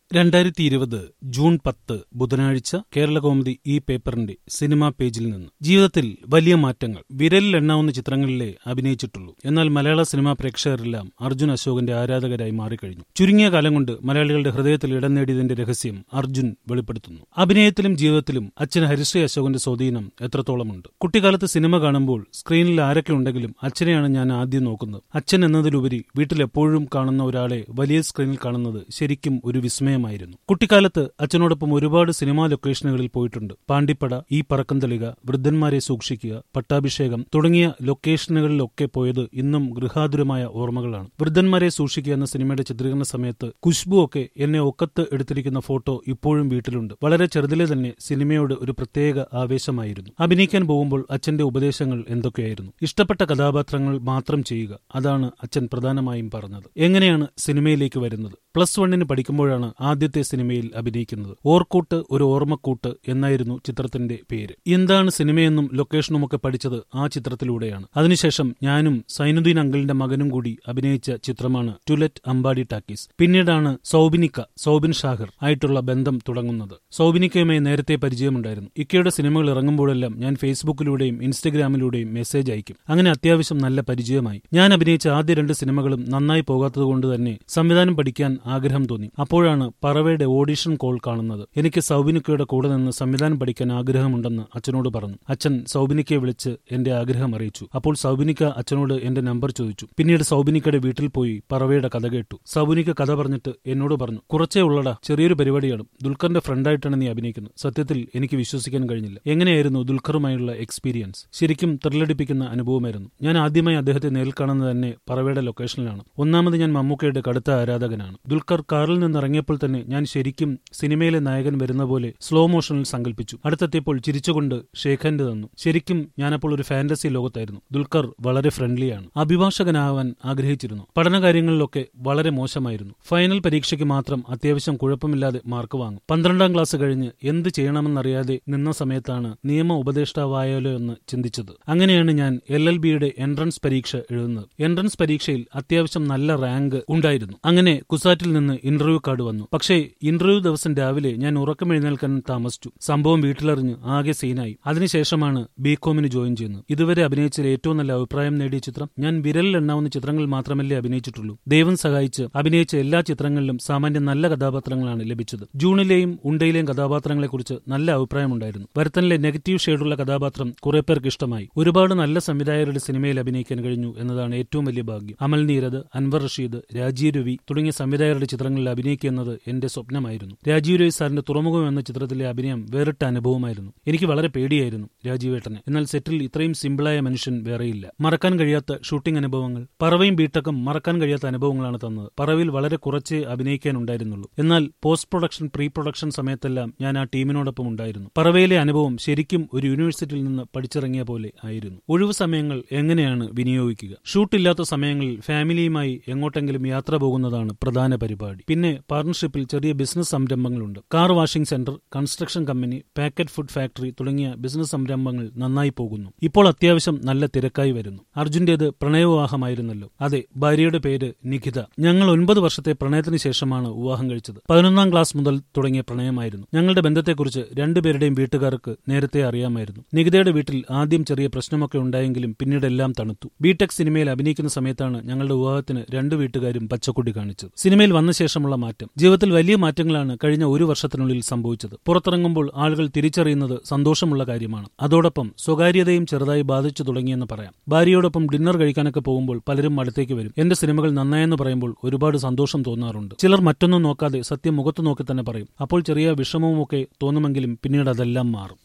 രണ്ടായിരത്തി ഇരുപത് ജൂൺ പത്ത് ബുധനാഴ്ച കേരളകൗമുദി ഈ പേപ്പറിന്റെ സിനിമാ പേജിൽ നിന്ന് ജീവിതത്തിൽ വലിയ മാറ്റങ്ങൾ വിരലിൽ എണ്ണാവുന്ന ചിത്രങ്ങളിലേ അഭിനയിച്ചിട്ടുള്ളൂ എന്നാൽ മലയാള സിനിമാ പ്രേക്ഷകരെല്ലാം അർജുൻ അശോകന്റെ ആരാധകരായി മാറിക്കഴിഞ്ഞു ചുരുങ്ങിയ കാലം കൊണ്ട് മലയാളികളുടെ ഹൃദയത്തിൽ ഇടം നേടിയതിന്റെ രഹസ്യം അർജുൻ വെളിപ്പെടുത്തുന്നു അഭിനയത്തിലും ജീവിതത്തിലും അച്ഛൻ ഹരിശ്രീ അശോകന്റെ സ്വാധീനം എത്രത്തോളമുണ്ട് കുട്ടിക്കാലത്ത് സിനിമ കാണുമ്പോൾ സ്ക്രീനിൽ ആരൊക്കെ ഉണ്ടെങ്കിലും അച്ഛനെയാണ് ഞാൻ ആദ്യം നോക്കുന്നത് അച്ഛൻ എന്നതിലുപരി വീട്ടിൽ എപ്പോഴും കാണുന്ന ഒരാളെ വലിയ സ്ക്രീനിൽ കാണുന്നത് ശരിക്കും ഒരു വിസ്മയമായിരുന്നു കുട്ടിക്കാലത്ത് അച്ഛനോടൊപ്പം ഒരുപാട് സിനിമാ ലൊക്കേഷനുകളിൽ പോയിട്ടുണ്ട് പാണ്ടിപ്പട ഈ പറക്കന്തളിക വൃദ്ധന്മാരെ സൂക്ഷിക്കുക പട്ടാഭിഷേകം തുടങ്ങിയ ലൊക്കേഷനുകളിലൊക്കെ പോയത് ഇന്നും ഗൃഹാതുരമായ ഓർമ്മകളാണ് വൃദ്ധന്മാരെ സൂക്ഷിക്കുക എന്ന സിനിമയുടെ ചിത്രീകരണ സമയത്ത് കുഷ്ബു ഒക്കെ എന്നെ ഒക്കത്ത് എടുത്തിരിക്കുന്ന ഫോട്ടോ ഇപ്പോഴും വീട്ടിലുണ്ട് വളരെ ചെറുതിലെ തന്നെ സിനിമയോട് ഒരു പ്രത്യേക ആവേശമായിരുന്നു അഭിനയിക്കാൻ പോകുമ്പോൾ അച്ഛന്റെ ഉപദേശങ്ങൾ എന്തൊക്കെയായിരുന്നു ഇഷ്ടപ്പെട്ട കഥാപാത്രങ്ങൾ മാത്രം ചെയ്യുക അതാണ് അച്ഛൻ പ്രധാനമായും പറഞ്ഞത് എങ്ങനെയാണ് സിനിമയിലേക്ക് വരുന്നത് പ്ലസ് വണ്ണിന് പഠിക്കുമ്പോഴാണ് ആദ്യത്തെ സിനിമയിൽ അഭിനയിക്കുന്നത് ഓർക്കൂട്ട് ഒരു ഓർമ്മക്കൂട്ട് എന്നായിരുന്നു ചിത്രത്തിന്റെ പേര് എന്താണ് സിനിമയെന്നും ലൊക്കേഷനുമൊക്കെ പഠിച്ചത് ആ ചിത്രത്തിലൂടെയാണ് അതിനുശേഷം ഞാനും സൈനുദ്ദീൻ അങ്കിളിന്റെ മകനും കൂടി അഭിനയിച്ച ചിത്രമാണ് ടുലറ്റ് അമ്പാടി ടാക്കീസ് പിന്നീടാണ് സൗബിനിക്ക സൗബിൻ ഷാഹിർ ആയിട്ടുള്ള ബന്ധം തുടങ്ങുന്നത് സൗബിനിക്കയുമായി നേരത്തെ പരിചയമുണ്ടായിരുന്നു ഇക്കയുടെ സിനിമകൾ ഇറങ്ങുമ്പോഴെല്ലാം ഞാൻ ഫേസ്ബുക്കിലൂടെയും ഇൻസ്റ്റഗ്രാമിലൂടെയും മെസ്സേജ് അയക്കും അങ്ങനെ അത്യാവശ്യം നല്ല പരിചയമായി ഞാൻ അഭിനയിച്ച ആദ്യ രണ്ട് സിനിമകളും നന്നായി പോകാത്തതുകൊണ്ട് തന്നെ സംവിധാനം പഠിക്കാൻ ആഗ്രഹം തോന്നി അപ്പോഴാണ് പറവയുടെ ഓഡിഷൻ കോൾ കാണുന്നത് എനിക്ക് സൗബിനിക്കയുടെ കൂടെ നിന്ന് സംവിധാനം പഠിക്കാൻ ആഗ്രഹമുണ്ടെന്ന് അച്ഛനോട് പറഞ്ഞു അച്ഛൻ സൗബിനിക്കയെ വിളിച്ച് എന്റെ ആഗ്രഹം അറിയിച്ചു അപ്പോൾ സൗബിനിക്ക അച്ഛനോട് എന്റെ നമ്പർ ചോദിച്ചു പിന്നീട് സൗബിനിക്കയുടെ വീട്ടിൽ പോയി പറവയുടെ കഥ കേട്ടു സൗബിനിക്ക കഥ പറഞ്ഞിട്ട് എന്നോട് പറഞ്ഞു കുറച്ചേ ഉള്ളടാ ചെറിയൊരു പരിപാടിയാണ് ദുൽഖറിന്റെ ഫ്രണ്ടായിട്ടാണ് നീ അഭിനയിക്കുന്നത് സത്യത്തിൽ എനിക്ക് വിശ്വസിക്കാൻ കഴിഞ്ഞില്ല എങ്ങനെയായിരുന്നു ദുൽഖറുമായുള്ള എക്സ്പീരിയൻസ് ശരിക്കും ത്രില്ലടിപ്പിക്കുന്ന അനുഭവമായിരുന്നു ഞാൻ ആദ്യമായി അദ്ദേഹത്തെ നേരിൽ കാണുന്നത് തന്നെ പറവയുടെ ലൊക്കേഷനിലാണ് ഒന്നാമത് ഞാൻ മമ്മൂക്കയുടെ കടുത്ത ആരാധകനാണ് ദുൽഖർ കാറിൽ നിന്ന് ഇറങ്ങിയപ്പോൾ തന്നെ ഞാൻ ശരിക്കും സിനിമയിലെ നായകൻ വരുന്ന പോലെ സ്ലോ മോഷനിൽ സങ്കല്പിച്ചു അടുത്തെത്തിയപ്പോൾ ചിരിച്ചുകൊണ്ട് ഷേഖാൻഡ് തന്നു ശരിക്കും ഞാനപ്പോൾ ഒരു ഫാന്റസി ലോകത്തായിരുന്നു ദുൽഖർ വളരെ ഫ്രണ്ട്ലിയാണ് അഭിഭാഷകനാവാൻ ആഗ്രഹിച്ചിരുന്നു പഠനകാര്യങ്ങളിലൊക്കെ വളരെ മോശമായിരുന്നു ഫൈനൽ പരീക്ഷയ്ക്ക് മാത്രം അത്യാവശ്യം കുഴപ്പമില്ലാതെ മാർക്ക് വാങ്ങും പന്ത്രണ്ടാം ക്ലാസ് കഴിഞ്ഞ് എന്ത് ചെയ്യണമെന്നറിയാതെ നിന്ന സമയത്താണ് നിയമ ഉപദേഷ്ടാവായാലോ എന്ന് ചിന്തിച്ചത് അങ്ങനെയാണ് ഞാൻ എൽ എൽ ബിയുടെ എൻട്രൻസ് പരീക്ഷ എഴുതുന്നത് എൻട്രൻസ് പരീക്ഷയിൽ അത്യാവശ്യം നല്ല റാങ്ക് ഉണ്ടായിരുന്നു അങ്ങനെ കുസാറ്റിൽ നിന്ന് ഇന്റർവ്യൂ കാർഡ് വന്നു പക്ഷേ ഇന്റർവ്യൂ ദിവസം രാവിലെ ഞാൻ ഉറക്കം എഴുന്നേൽക്കാൻ താമസിച്ചു സംഭവം വീട്ടിലറിഞ്ഞ് ആകെ സീനായി അതിനുശേഷമാണ് ബികോമിന് ജോയിൻ ചെയ്യുന്നത് ഇതുവരെ അഭിനയിച്ചതിൽ ഏറ്റവും നല്ല അഭിപ്രായം നേടിയ ചിത്രം ഞാൻ വിരലിൽ എണ്ണാവുന്ന ചിത്രങ്ങൾ മാത്രമല്ലേ അഭിനയിച്ചിട്ടുള്ളൂ ദൈവം സഹായിച്ച് അഭിനയിച്ച എല്ലാ ചിത്രങ്ങളിലും സാമാന്യം നല്ല കഥാപാത്രങ്ങളാണ് ലഭിച്ചത് ജൂണിലെയും ഉണ്ടയിലെയും കഥാപാത്രങ്ങളെക്കുറിച്ച് നല്ല അഭിപ്രായമുണ്ടായിരുന്നു വരത്തനിലെ നെഗറ്റീവ് ഷെയ്ഡുള്ള കഥാപാത്രം കുറെ പേർക്ക് ഇഷ്ടമായി ഒരുപാട് നല്ല സംവിധായകരുടെ സിനിമയിൽ അഭിനയിക്കാൻ കഴിഞ്ഞു എന്നതാണ് ഏറ്റവും വലിയ ഭാഗ്യം അമൽ നീരദ് അൻവർ റഷീദ് രാജീവ് രവി തുടങ്ങിയ സംവിധായകരുടെ ചിത്രങ്ങളിൽ അഭിനയിക്കുന്നത് എന്റെ സ്വപ്നമായിരുന്നു രാജീവ് രവി സാറിന്റെ തുറമുഖം എന്ന ചിത്രത്തിലെ അഭിനയം വേറിട്ട അനുഭവമായിരുന്നു എനിക്ക് വളരെ പേടിയായിരുന്നു രാജീവേട്ടനെ എന്നാൽ സെറ്റിൽ ഇത്രയും സിമ്പിളായ മനുഷ്യൻ വേറെയില്ല മറക്കാൻ കഴിയാത്ത ഷൂട്ടിംഗ് അനുഭവങ്ങൾ പറവയും ബീട്ടക്കും മറക്കാൻ കഴിയാത്ത അനുഭവങ്ങളാണ് തന്നത് പറവിൽ വളരെ കുറച്ച് അഭിനയിക്കാനുണ്ടായിരുന്നുള്ളൂ എന്നാൽ പോസ്റ്റ് പ്രൊഡക്ഷൻ പ്രീ പ്രൊഡക്ഷൻ സമയത്തെല്ലാം ഞാൻ ആ ടീമിനോടൊപ്പം ഉണ്ടായിരുന്നു പറവയിലെ അനുഭവം ശരിക്കും ഒരു യൂണിവേഴ്സിറ്റിയിൽ നിന്ന് പഠിച്ചിറങ്ങിയ പോലെ ആയിരുന്നു ഒഴിവു സമയങ്ങൾ എങ്ങനെയാണ് വിനിയോഗിക്കുക ഷൂട്ടില്ലാത്ത സമയങ്ങളിൽ ഫാമിലിയുമായി എങ്ങോട്ടെങ്കിലും യാത്ര പോകുന്നതാണ് പ്രധാന പരിപാടി പിന്നെ പാർട്ണർഷിപ്പിൽ ചെറിയ ബിസിനസ് സംരംഭങ്ങളുണ്ട് car washing centre construction company packet food factory തുടങ്ങിയ ബിസിനസ് സംരംഭങ്ങൾ നന്നായി പോകുന്നു ഇപ്പോൾ അത്യാവശ്യം നല്ല തിരക്കായി വരുന്നു അർജുന്റേത് പ്രണയവിവാഹമായിരുന്നല്ലോ അതെ ഭാര്യയുടെ പേര് നിഖിത ഞങ്ങൾ ഒൻപത് വർഷത്തെ പ്രണയത്തിന് ശേഷമാണ് വിവാഹം കഴിച്ചത് പതിനൊന്നാം ക്ലാസ് മുതൽ തുടങ്ങിയ പ്രണയമായിരുന്നു ഞങ്ങളുടെ ബന്ധത്തെക്കുറിച്ച് രണ്ടുപേരുടെയും വീട്ടുകാർക്ക് നേരത്തെ അറിയാമായിരുന്നു നിഖിതയുടെ വീട്ടിൽ ആദ്യം ചെറിയ പ്രശ്നമൊക്കെ ഉണ്ടായെങ്കിലും പിന്നീട് എല്ലാം തണുത്തു ബിടെക് സിനിമയിൽ അഭിനയിക്കുന്ന സമയത്താണ് ഞങ്ങളുടെ വിവാഹത്തിന് രണ്ടു വീട്ടുകാരും പച്ചക്കുട്ടി കാണിച്ചത് സിനിമയിൽ വന്ന ശേഷമുള്ള മാറ്റം ജീവിതത്തിൽ വലിയ മാറ്റങ്ങളാണ് കഴിഞ്ഞ ഒരു വർഷത്തിനുള്ളിൽ സംഭവിച്ചത് പുറത്തിറങ്ങുമ്പോൾ ആളുകൾ തിരിച്ചറിയുന്നത് സന്തോഷമുള്ള കാര്യമാണ് അതോടൊപ്പം സ്വകാര്യതയും ചെറുതായി ബാധിച്ചു തുടങ്ങിയെന്ന് പറയാം ഭാര്യയോടൊപ്പം ഡിന്നർ കഴിക്കാനൊക്കെ പോകുമ്പോൾ പലരും അടുത്തേക്ക് വരും എന്റെ സിനിമകൾ നന്നായെന്ന് പറയുമ്പോൾ ഒരുപാട് സന്തോഷം തോന്നാറുണ്ട് ചിലർ മറ്റൊന്നും നോക്കാതെ സത്യം മുഖത്ത് നോക്കി തന്നെ പറയും അപ്പോൾ ചെറിയ വിഷമവുമൊക്കെ തോന്നുമെങ്കിലും പിന്നീട് അതെല്ലാം മാറും